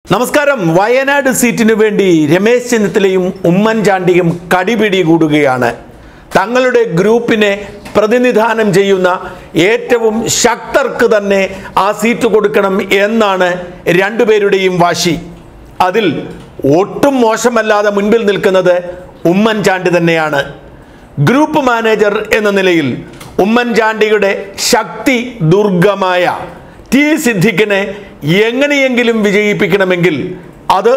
നമസ്കാരം വയനാട് സീറ്റിനു വേണ്ടി രമേശ് ചെന്നിത്തലയും ഉമ്മൻചാണ്ടിയും കടിപിടി കൂടുകയാണ് തങ്ങളുടെ ഗ്രൂപ്പിനെ പ്രതിനിധാനം ചെയ്യുന്ന ഏറ്റവും ശക്തർക്ക് തന്നെ ആ സീറ്റ് കൊടുക്കണം എന്നാണ് രണ്ടുപേരുടെയും വാശി അതിൽ ഒട്ടും മോശമല്ലാതെ മുൻപിൽ നിൽക്കുന്നത് ഉമ്മൻചാണ്ടി തന്നെയാണ് ഗ്രൂപ്പ് മാനേജർ എന്ന നിലയിൽ ഉമ്മൻചാണ്ടിയുടെ ശക്തി ദുർഗമായ ടി സിദ്ദിഖിനെ എങ്ങനെയെങ്കിലും വിജയിപ്പിക്കണമെങ്കിൽ അത്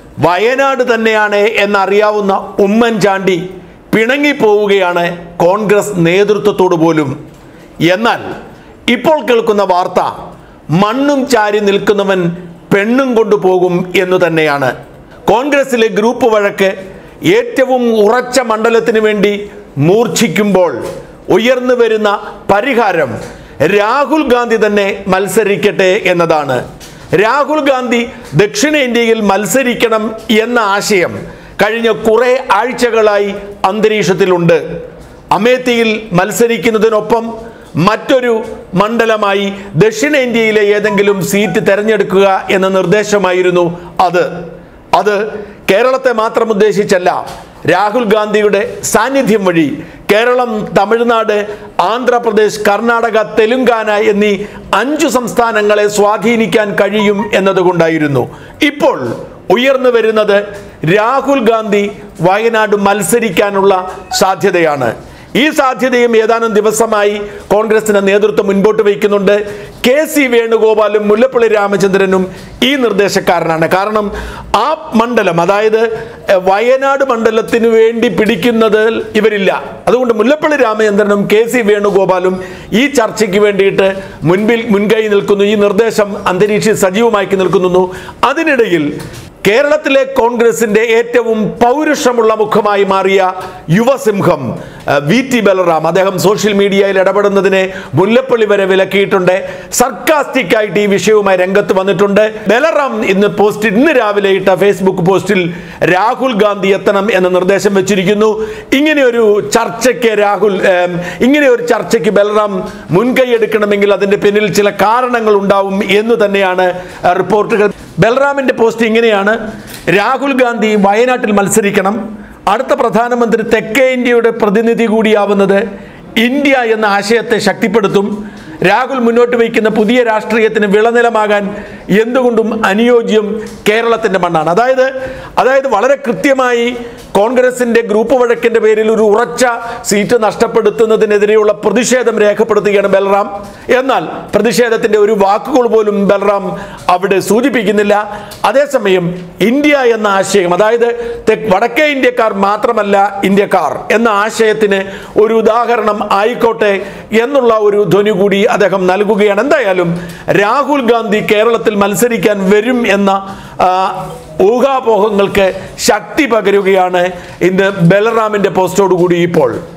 വയനാട് തന്നെയാണ് എന്നറിയാവുന്ന ഉമ്മൻചാണ്ടി പിണങ്ങിപ്പോവുകയാണ് കോൺഗ്രസ് നേതൃത്വത്തോട് പോലും എന്നാൽ ഇപ്പോൾ കേൾക്കുന്ന വാർത്ത മണ്ണും ചാരി നിൽക്കുന്നവൻ പെണ്ണും കൊണ്ടുപോകും എന്നു തന്നെയാണ് കോൺഗ്രസിലെ ഗ്രൂപ്പ് വഴക്ക് ഏറ്റവും ഉറച്ച മണ്ഡലത്തിന് വേണ്ടി മൂർച്ഛിക്കുമ്പോൾ ഉയർന്നു വരുന്ന പരിഹാരം രാഹുൽ ഗാന്ധി തന്നെ മത്സരിക്കട്ടെ എന്നതാണ് രാഹുൽ ഗാന്ധി ദക്ഷിണേന്ത്യയിൽ മത്സരിക്കണം എന്ന ആശയം കഴിഞ്ഞ കുറെ ആഴ്ചകളായി അന്തരീക്ഷത്തിലുണ്ട് അമേത്തിയിൽ മത്സരിക്കുന്നതിനൊപ്പം മറ്റൊരു മണ്ഡലമായി ദക്ഷിണേന്ത്യയിലെ ഏതെങ്കിലും സീറ്റ് തെരഞ്ഞെടുക്കുക എന്ന നിർദ്ദേശമായിരുന്നു അത് അത് കേരളത്തെ മാത്രം ഉദ്ദേശിച്ചല്ല രാഹുൽ ഗാന്ധിയുടെ സാന്നിധ്യം വഴി കേരളം തമിഴ്നാട് ആന്ധ്രാപ്രദേശ് കർണാടക തെലുങ്കാന എന്നീ അഞ്ചു സംസ്ഥാനങ്ങളെ സ്വാധീനിക്കാൻ കഴിയും എന്നതുകൊണ്ടായിരുന്നു ഇപ്പോൾ ഉയർന്നു വരുന്നത് രാഹുൽ ഗാന്ധി വയനാട് മത്സരിക്കാനുള്ള സാധ്യതയാണ് ഈ സാധ്യതയും ഏതാനും ദിവസമായി കോൺഗ്രസിന് നേതൃത്വം മുൻപോട്ട് വയ്ക്കുന്നുണ്ട് കെ സി വേണുഗോപാലും മുല്ലപ്പള്ളി രാമചന്ദ്രനും ഈ നിർദ്ദേശക്കാരനാണ് കാരണം ആ മണ്ഡലം അതായത് എഹ്, വയനാട് മണ്ഡലത്തിന് വേണ്ടി പിടിക്കുന്നതിൽ ഇവരില്ല അതുകൊണ്ട് മുല്ലപ്പള്ളി രാമചന്ദ്രനും കെ സി വേണുഗോപാലും ഈ ചർച്ചയ്ക്ക് വേണ്ടിയിട്ട് മുൻപിൽ മുൻകൈ നിൽക്കുന്നു ഈ നിർദ്ദേശം അന്തരീക്ഷം സജീവമാക്കി നിൽക്കുന്നു അതിനിടയിൽ കേരളത്തിലെ കോൺഗ്രസിന്റെ ഏറ്റവും പൗരുഷമുള്ള മുഖമായി മാറിയ യുവസിംഹം അഹ്, വി ടി ബലറാം അദ്ദേഹം സോഷ്യൽ മീഡിയയിൽ ഇടപെടുന്നതിനെ മുല്ലപ്പള്ളി വരെ വിലക്കിയിട്ടുണ്ട് സർക്കാസ്റ്റിക് ആയിട്ട് ഈ വിഷയവുമായി രംഗത്ത് വന്നിട്ടുണ്ട് ബലറാം ഇന്ന് പോസ്റ്റ് ഇന്ന് രാവിലെ ഇട്ട ഫേസ്ബുക്ക് പോസ്റ്റിൽ രാഹുൽ ഗാന്ധി എത്തണം എന്ന നിർദ്ദേശം വെച്ചിരിക്കുന്നു ഇങ്ങനെ ഒരു ചർച്ചയ്ക്ക് രാഹുൽ ഏം, ഇങ്ങനെ ഒരു ചർച്ചയ്ക്ക് ബലറാം മുൻകൈ എടുക്കണമെങ്കിൽ അതിന്റെ പിന്നിൽ ചില കാരണങ്ങൾ ഉണ്ടാവും എന്ന് തന്നെയാണ് അഹ്, റിപ്പോർട്ടുകൾ ബൽറാമിന്റെ പോസ്റ്റ് ഇങ്ങനെയാണ് രാഹുൽ ഗാന്ധി വയനാട്ടിൽ മത്സരിക്കണം അടുത്ത പ്രധാനമന്ത്രി തെക്കേ ഇന്ത്യയുടെ പ്രതിനിധി കൂടിയാവുന്നത് ഇന്ത്യ എന്ന ആശയത്തെ ശക്തിപ്പെടുത്തും രാഹുൽ മുന്നോട്ട് വയ്ക്കുന്ന പുതിയ രാഷ്ട്രീയത്തിന് വിളനിലമാകാൻ എന്തുകൊണ്ടും അനുയോജ്യം കേരളത്തിന്റെ മണ്ണാണ് അതായത് അതായത് വളരെ കൃത്യമായി കോൺഗ്രസിന്റെ ഗ്രൂപ്പ് വഴക്കിന്റെ പേരിൽ ഒരു ഉറച്ച സീറ്റ് നഷ്ടപ്പെടുത്തുന്നതിനെതിരെയുള്ള പ്രതിഷേധം രേഖപ്പെടുത്തുകയാണ് ബൽറാം എന്നാൽ പ്രതിഷേധത്തിന്റെ ഒരു വാക്കുകൾ പോലും ബൽറാം അവിടെ സൂചിപ്പിക്കുന്നില്ല അതേസമയം ഇന്ത്യ എന്ന ആശയം അതായത് തെക്ക് വടക്കേ ഇന്ത്യക്കാർ മാത്രമല്ല ഇന്ത്യക്കാർ എന്ന ആശയത്തിന് ഒരു ഉദാഹരണം ആയിക്കോട്ടെ എന്നുള്ള ഒരു ധ്വനി കൂടി അദ്ദേഹം നൽകുകയാണ് എന്തായാലും രാഹുൽ ഗാന്ധി കേരളത്തിൽ മത്സരിക്കാൻ വരും എന്ന ആ, ഊഹാപോഹങ്ങൾക്ക് ശക്തി പകരുകയാണ് ഇന്ന് ബലറാമിന്റെ പോസ്റ്റോടുകൂടി ഇപ്പോൾ